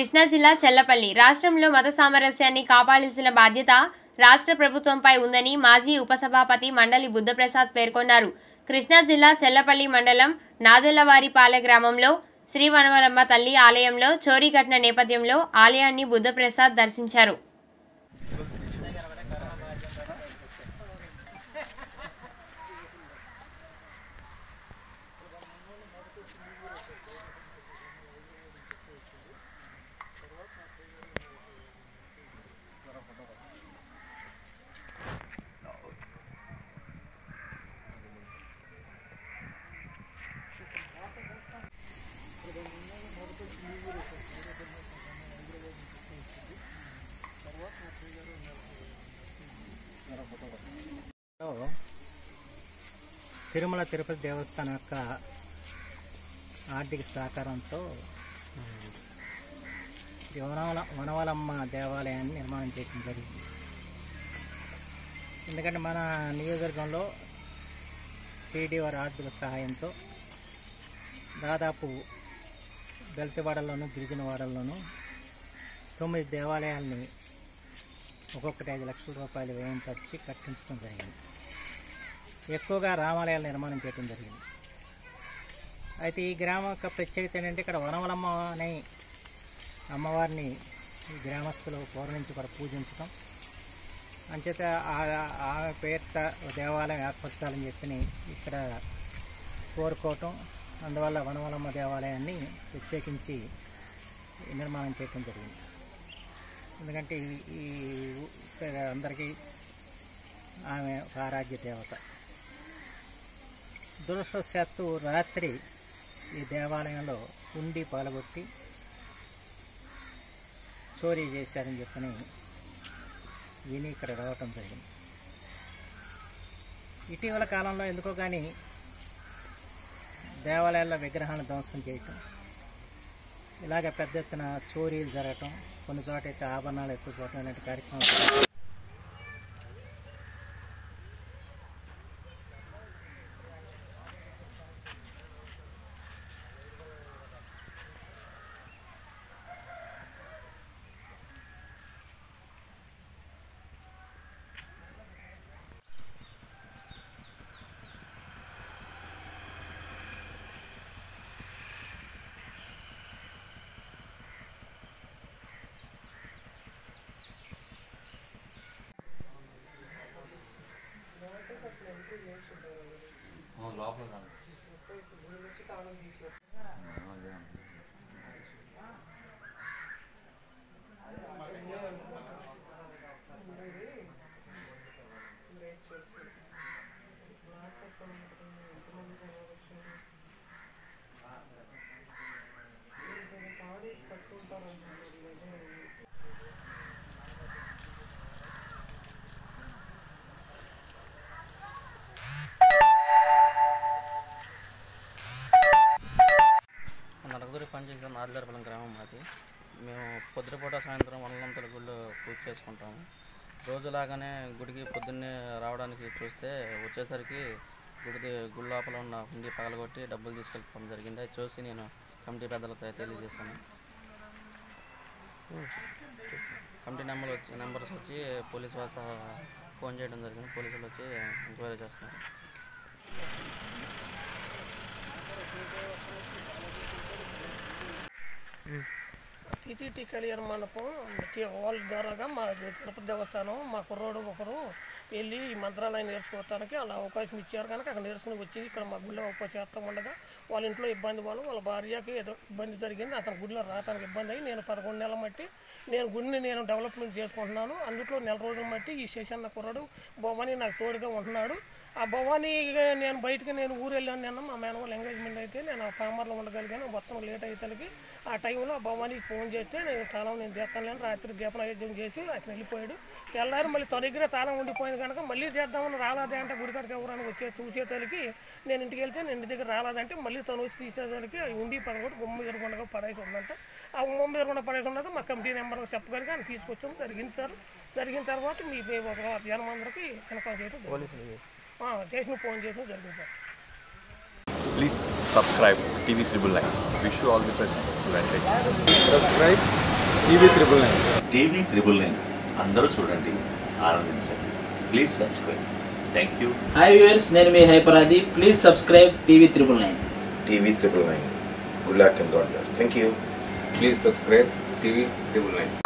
కృష్ణా జిల్లా చెల్లపల్లి రాష్ట్రంలో మత సామరస్యాన్ని కాపాడాల్సిన బాధ్యత రాష్ట్ర ప్రభుత్వంపై ఉందని మాజీ ఉపసభాపతి మండలి బుద్ధప్రసాద్ పేర్కొన్నారు కృష్ణా జిల్లా చెల్లపల్లి మండలం నాదెల్లవారిపాలె గ్రామంలో శ్రీ వనవరమ్మ తల్లి ఆలయంలో చోరీ ఘటన నేపథ్యంలో ఆలయాన్ని బుద్ధప్రసాద్ దర్శించారు లో తిరుమల తిరుపతి దేవస్థానం యొక్క ఆర్థిక సహకారంతో ఈ వనవల వనవలమ్మ దేవాలయాన్ని నిర్మాణం చేయడం జరిగింది ఎందుకంటే మన నియోజకవర్గంలో టీడీ వారి ఆర్థిక సహాయంతో దాదాపు దళితవాడల్లోనూ గిరిజన వాడల్లోనూ తొమ్మిది దేవాలయాల్ని ఒక్కొక్కటి ఐదు లక్షల రూపాయలు వ్యయం ఖర్చి కట్టించడం జరిగింది ఎక్కువగా రామాలయాలు నిర్మాణం చేయడం జరిగింది అయితే ఈ గ్రామం యొక్క ప్రత్యేకత ఏంటంటే ఇక్కడ వనవలమ్మ అనే అమ్మవారిని ఈ గ్రామస్తులు పూర్వం నుంచి కూడా పూజించడం అంచేత ఆ- ఆమె పేరిట దేవాలయం ఏర్పరచాలని చెప్పి ఇక్కడ కోరుకోవటం అందువల్ల వనవలమ్మ దేవాలయాన్ని ప్రత్యేకించి నిర్మాణం చేయడం జరిగింది ఎందుకంటే ఈ ఈ ఊ- ఇక్కడ అందరికీ ఆమె ఒక ఆరాధ్య దేవత దురదృష్టవశాత్తు రాత్రి ఈ దేవాలయంలో ఉండి పగలగొట్టి చోరీ చేశారని చెప్పని విని ఇక్కడ రావటం జరిగింది ఇటీవల కాలంలో ఎందుకో కానీ దేవాలయాల్లో విగ్రహాలను ధ్వంసం చేయటం ఇలాగ పెద్ద ఎత్తున చోరీలు జరగటం కొన్ని చోట అయితే ఆభరణాలు ఎత్తుకోవటం ఇలాంటి కార్యక్రమాలు లోపల రా. నరకదూరి పంచాయతీ నాదిదారపల్లం గ్రామం మాది మేము పొద్దుపూట సాయంత్రం వనలంతల గుడిలో పూజ చేసుకుంటాము రోజులాగానే గుడికి పొద్దున్నే రావడానికి చూస్తే వచ్చేసరికి గుడి గుడి లోపల ఉన్న హుండీ పగలగొట్టి డబ్బులు తీసుకెళ్ళిపోవడం జరిగింది అది చూసి నేను కమిటీ పెద్దలతో తెలియజేశాను కమిటీ నెంబర్ వచ్చి నెంబర్స్ వచ్చి పోలీస్ వాస ఫోన్ చేయడం జరిగింది పోలీసులు వచ్చి ఎంక్వైరీ చేస్తున్నారు టీటీటీ కళ్యాణ మండపం టి- వాళ్ళ ద్వారాగా మా తిరుపతి దేవస్థానం మా కుర్రోడు ఒకరు వెళ్ళి ఈ మంత్రాలయం నేర్చుకోవడానికి అలా అవకాశం ఇచ్చారు కనుక అక్కడ నేర్చుకుని వచ్చి ఇక్కడ మా గుడిలో ఉప చేస్తాం ఉండగా వాళ్ళ ఇంట్లో ఇబ్బంది వాళ్ళు వాళ్ళ భార్యకి ఏదో ఇబ్బంది జరిగింది అతని గుడిలో రావడానికి ఇబ్బంది అయ్యి నేను పదకొండు నెలల మట్టి నేను గుడిని నేను డెవలప్మెంట్ చేసుకుంటున్నాను అందులో నెల రోజుల మట్టి ఈ శేషన్న కుర్రాడు భవానీ నాకు తోడుగా ఉంటున్నాడు ఆ భవానీ నేను బయటికి నేను ఊరు వెళ్ళాను నిన్న మా మేనవాళ్ళ ఎంగేజ్మెంట్ అయితే నేను పామర్లో ఉండగలిగాను మొత్తం లేట్ అయ్యేసరికి ఆ టైంలో భవానీకి ఫోన్ చేస్తే నేను తాళం నేను తీస్తాను రాత్రి దీప నైవేద్యం చేసి అతను వెళ్ళిపోయాడు తెల్లారి మళ్ళీ తన దగ్గర తాళం ఉండిపోయింది కనుక మళ్ళీ చేద్దామని రాలేదే అంటే గుడికాడికి ఎవరైనా వచ్చే చూసేతలకి నేను ఇంటికి వెళ్తే నేను ఇంటి దగ్గర రాలేదంటే మళ్ళీ తను వచ్చి తీసేసరికి అది ఉండి పదకొండు గుమ్మ ఎదురుకుండా పడేసి ఉందంట ఆ గుమ్మ ఎదురుకుండా పడేసి ఉన్నది మా కమిటీ నెంబర్ చెప్పగలిగి ఆయన తీసుకొచ్చాము జరిగింది సార్ జరిగిన తర్వాత మీ ఒక జనం అందరికీ ఇన్ఫార్మ్ చేయడం జరిగింది. ఆ, స్టేషన్ ఫోన్ చేయడం జరిగింది sir please subscribe TV triple nine wish you all the best subscribe TV triple nine TV triple nine అందరూ చూడండి ఆనందించండి please subscribe thank you hi viewers నేను మీ హైపరాది please subscribe TV triple nine TV triple nine. Good luck and God bless. Thank you. Please subscribe TV triple nine